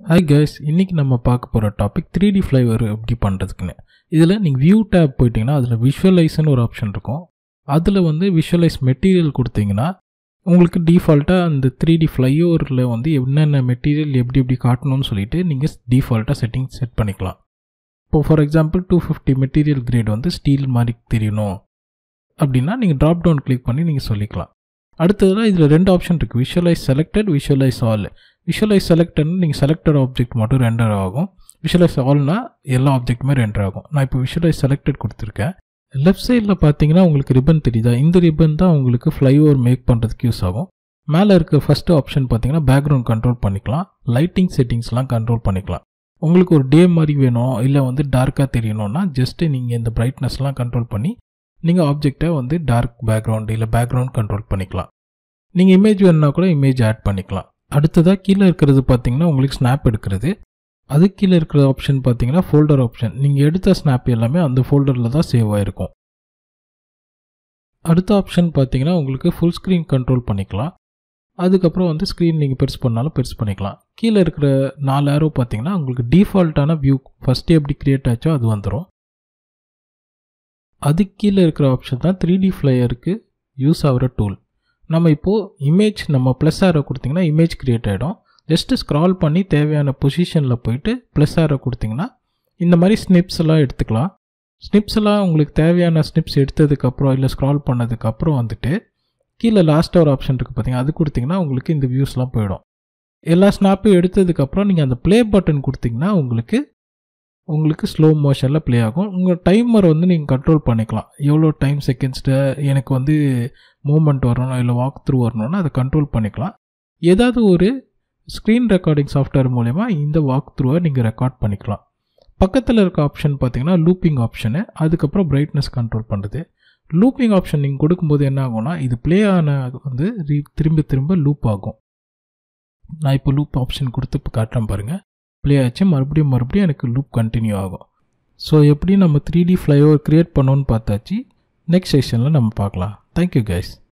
hi guys இன்றைக்கி நம்ம பார்க்க போகிற டாபிக் த்ரீ டி ஃப்ளைவர் எப்படி பண்ணுறதுக்குன்னு இதில் நீங்கள் வியூ டேப் போயிட்டீங்கன்னா அதில் விஷுவலைஸ்னு ஒரு ஆப்ஷன் இருக்கும் அதில் வந்து விஷுவலைஸ் மெட்டீரியல் கொடுத்தீங்கன்னா உங்களுக்கு டிஃபால்ட்டாக அந்த த்ரீ டி ஃப்ளைஓவரில் வந்து என்னென்ன மெட்டீரியல் எப்படி எப்படி காட்டணும்னு சொல்லிட்டு நீங்கள் டிஃபால்ட்டாக செட்டிங் செட் பண்ணிக்கலாம் இப்போ for example two fifty material grade வந்து ஸ்டீல் மாதிரி தெரியணும் அப்படின்னா நீங்கள் ட்ராப் டவுன் கிளிக் பண்ணி நீங்கள் சொல்லிக்கலாம் அடுத்ததில் இதில் ரெண்டு ஆப்ஷன் இருக்குது visualize selected visualize all visualize செலக்டட்னு நீங்கள் செலக்டட் ஆப்ஜெக்ட் மட்டும் ரெண்டர் ஆகும் விஷுவலைஸ் ஆல்னா எல்லா ஆப்ஜெக்ட்டுமே ரெண்டர் ஆகும் நான் இப்போ விஷுவலைஸ் செலக்டட் கொடுத்துருக்கேன் லெஃப்ட் சைடில் பார்த்தீங்கன்னா உங்களுக்கு ரிப்பன் தெரியுதா இந்த ரிப்பன் தான் உங்களுக்கு ஃப்ளைஓவர் மேக் பண்ணுறதுக்கு யூஸ் ஆகும் மேலே இருக்க ஃபஸ்ட்டு ஆப்ஷன் பார்த்தீங்கன்னா பேக்ரவுண்ட் கண்ட்ரோல் பண்ணிக்கலாம் லைட்டிங் செட்டிங்ஸ்லாம் கண்ட்ரோல் பண்ணிக்கலாம் உங்களுக்கு ஒரு டே மாதிரி வேணும் இல்லை வந்து டார்க்காக தெரியணும்னா ஜஸ்ட்டு நீங்கள் இந்த பிரைட்னஸ்லாம் கண்ட்ரோல் பண்ணி நீங்கள் ஆப்ஜெக்டை வந்து டார்க் பேக்ரவுண்ட் இல்லை பேக்ரவுண்ட் கண்ட்ரோல் பண்ணிக்கலாம் நீங்கள் இமேஜ் வேணுன்னா கூட இமேஜ் ஆட் பண்ணிக்கலாம் அடுத்ததாக கீழே இருக்கிறது பார்த்தீங்கன்னா உங்களுக்கு ஸ்னாப் எடுக்கிறது அது கீழே இருக்கிற ஆப்ஷன் பார்த்தீங்கன்னா ஃபோல்டர் ஆப்ஷன் நீங்கள் எடுத்த ஸ்னாப் எல்லாமே அந்த ஃபோல்டரில் தான் சேவ் ஆகிருக்கும் அடுத்த ஆப்ஷன் பார்த்தீங்கன்னா உங்களுக்கு ஃபுல் ஸ்க்ரீன் கண்ட்ரோல் பண்ணிக்கலாம் அதுக்கப்புறம் வந்து ஸ்க்ரீன் நீங்கள் பெருசு பண்ணாலும் பெருசு பண்ணிக்கலாம் கீழே இருக்கிற நாலு ஆரோ பார்த்தீங்கன்னா உங்களுக்கு டிஃபால்ட்டான வியூ ஃபஸ்ட்டு எப்படி க்ரியேட் ஆச்சோ அது வந்துடும் அதுக்கு கீழே இருக்கிற ஆப்ஷன் தான் த்ரீ டி ஃப்ளையருக்கு யூஸ் ஆகிற டூல் நம்ம இப்போது இமேஜ் நம்ம ப்ளஸ் ஆரோ கொடுத்திங்கன்னா இமேஜ் க்ரியேட் ஆகிடும் ஜஸ்ட்டு ஸ்க்ரால் பண்ணி தேவையான பொசிஷனில் போயிட்டு ப்ளஸ் ஆரோ கொடுத்திங்கன்னா இந்த மாதிரி ஸ்னிப்ஸ் எல்லாம் எடுத்துக்கலாம் ஸ்னிப்ஸ் எல்லாம் உங்களுக்கு தேவையான ஸ்னிப்ஸ் எடுத்ததுக்கப்புறம் இல்லை ஸ்க்ரால் பண்ணதுக்கப்புறம் வந்துட்டு கீழே லாஸ்ட்டாக ஒரு ஆப்ஷன் இருக்குது பார்த்தீங்கன்னா அது கொடுத்திங்கன்னா உங்களுக்கு இந்த வியூஸ்லாம் போயிடும் எல்லா ஸ்னாப்பையும் எடுத்ததுக்கப்புறம் நீங்கள் அந்த ப்ளே பட்டன் கொடுத்திங்கன்னா உங்களுக்கு உங்களுக்கு ஸ்லோ மோஷனில் ப்ளே ஆகும் உங்கள் டைமர் வந்து நீங்கள் கண்ட்ரோல் பண்ணிக்கலாம் எவ்வளோ டைம் செகண்ட்ஸில் எனக்கு வந்து மூமெண்ட் வரணும் இல்லை வாக் த்ரூ வரணும்னா அதை கண்ட்ரோல் பண்ணிக்கலாம் ஏதாவது ஒரு ஸ்க்ரீன் ரெக்கார்டிங் சாஃப்ட்வேர் மூலயமா இந்த வாக் த்ரூவை நீங்கள் ரெக்கார்ட் பண்ணிக்கலாம் பக்கத்தில் இருக்க ஆப்ஷன் பார்த்தீங்கன்னா லூப்பிங் ஆப்ஷனு அதுக்கப்புறம் பிரைட்னஸ் கண்ட்ரோல் பண்ணுறது லூப்பிங் ஆப்ஷன் நீங்கள் கொடுக்கும்போது என்ன ஆகும்னா இது ப்ளே ஆன வந்து ரீ திரும்ப திரும்ப லூப் ஆகும் நான் இப்போ லூப் ஆப்ஷன் கொடுத்து இப்போ காட்டுறேன் பாருங்கள் ப்ளே ஆச்சு மறுபடியும் மறுபடியும் எனக்கு லூப் கண்டினியூ ஆகும் ஸோ எப்படி நம்ம த்ரீ டி ஃப்ளைஓவர் க்ரியேட் பண்ணோன்னு பார்த்தாச்சு நெக்ஸ்ட் செஷனில் நம்ம பார்க்கலாம் தேங்க்யூ கைஸ்